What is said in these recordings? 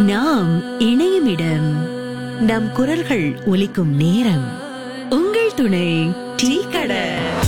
நாம் இணையும் இடம் நம் குரல்கள் ஒலிக்கும் நேரம் உங்கள் துணை டீ கடை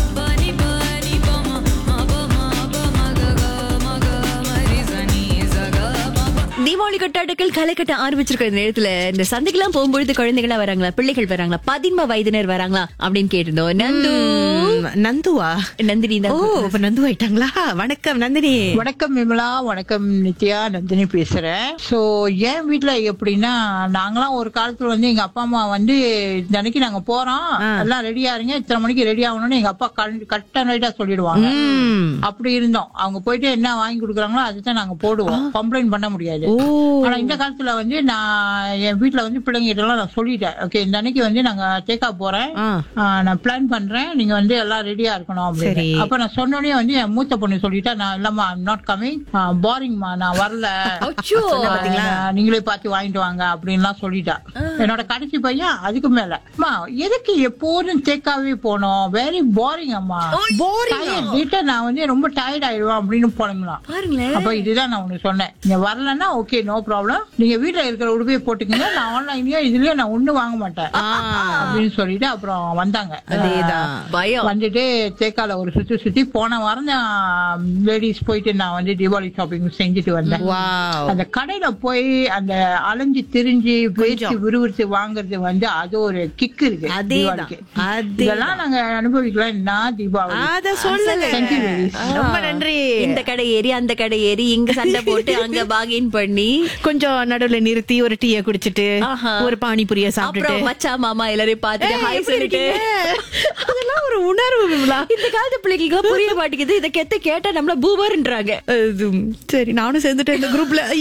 தீபாவளி கொண்டாட்டங்கள் களை கட்ட ஆரம்பிச்சிருக்கிற நேரத்துல இந்த சந்தைக்கெல்லாம் போகும்பொழுது குழந்தைகளா வராங்களா பிள்ளைகள் வராங்களா பதின்ம வயதினர் வராங்களா அப்படின்னு கேட்டிருந்தோம் நந்து ம், நந்துவா நந்தினி ஓ தான் இப்ப நந்து ஆயிட்டாங்களா வணக்கம் நந்தினி வணக்கம் விமலா வணக்கம் நித்யா நந்தினி பேசுறேன் சோ என் வீட்ல எப்படின்னா நாங்களாம் ஒரு காலத்துல வந்து எங்க அப்பா அம்மா வந்து இந்த அன்னைக்கு நாங்க போறோம் எல்லாம் ரெடியா இருங்க இத்தனை மணிக்கு ரெடி ஆகணும்னு எங்க அப்பா கட்ட ரைட்டா சொல்லிடுவாங்க ம். அப்படி இருந்தோம் அவங்க போயிட்டு என்ன வாங்கி கொடுக்குறாங்களோ அதுதான் நாங்க போடுவோம் கம்ப்ளைண்ட் பண்ண முடியாது ஓ ஆனா இந்த காலத்துல வந்து நான் என் வீட்ல வந்து பிள்ளைங்க கிட்ட எல்லாம் நான் சொல்லிட்டேன் ஓகே இந்த அன்னைக்கு வந்து நாங்க தேக்கா போறேன் ஆ. ஆ, நான் பிளான் பண்றேன் நீங்க வந்து எல்லாம் ரெடியா இருக்கணும் சரி. அப்படின்னு அப்ப நான் சொன்னோடனே வந்து என் மூத்த பொண்ணு சொல்லிட்டா நான் இல்லம்மா ஐம் நாட் கமிங் போரிங்மா நான் வரல அச்சோ. நான் நீங்களே பார்த்து வாங்கிட்டு வாங்க அப்படின்லாம் சொல்லிட்டா என்னோட கடைசி பையன் அதுக்கு மேல அம்மா எதுக்கு எப்போதும் தேக்காவே போனோம் வெரி போரிங் அம்மா போரிங் வீட்டை நான் வந்து ரொம்ப டயர்ட் ஆயிடுவேன் அப்படின்னு போனீங்களாம் பாருங்களேன் அப்ப இதுதான் நான் உனக்கு சொன்னேன் நீங்க வரலன்னா ஓகே நோ ப்ராப்ளம் நீங்க வீட்ல இருக்கிற உடுப்பையை போட்டுக்கங்க நான் ஆன்லைன்லயோ இதுலயோ நான் ஒண்ணு வாங்க மாட்டேன் அப்படின்னு சொல்லிட்டு அப்புறம் வந்தாங்க அதேதான் பயம் வந்துட்டு தேக்கால ஒரு சுத்தி சுத்தி போன வாரம் தான் லேடிஸ் போயிட்டு நான் வந்து தீபாவளி ஷாப்பிங் செஞ்சுட்டு வந்தேன் வாவ் அந்த கடையில போய் அந்த அலைஞ்சு திரிஞ்சு பேச்சு விறுவிறுத்து வாங்குறது வந்து அது ஒரு கிக் இருக்கு அதேதான். தீபாவளிக்கு அதேதான். இதெல்லாம் நாங்க அனுபவிக்கலாம் நான் தீபாவளி அத சொல்லுங்க Thank you, ladies. ரொம்ப நன்றி இந்த கடை ஏறி அந்த கடை ஏறி இங்க சண்டை போட்டு அங்க பாகின் பண்ணி கொஞ்சம் நடுவுல நிறுத்தி ஒரு டீய குடிச்சிட்டு ஆஹா. ஒரு பானிபூரிய சாப்பிட்டுட்டு அப்புறம் மச்சா மாமா எல்லாரையும் பார்த்துட்டு ஏய், ஹாய் எப்படி சொல்லிட்டு இருக்கீங்க? அதெல்லாம் ஒரு உணர்வு விமலா இந்த காலத்து பிள்ளைங்களுக்கு புரிய மாட்டேங்குது இத கெத்த கேட்டா நம்மள பூமர்ன்றாங்க அது, சரி நானும் சேர்ந்துட்டேன் இந்த குரூப்ல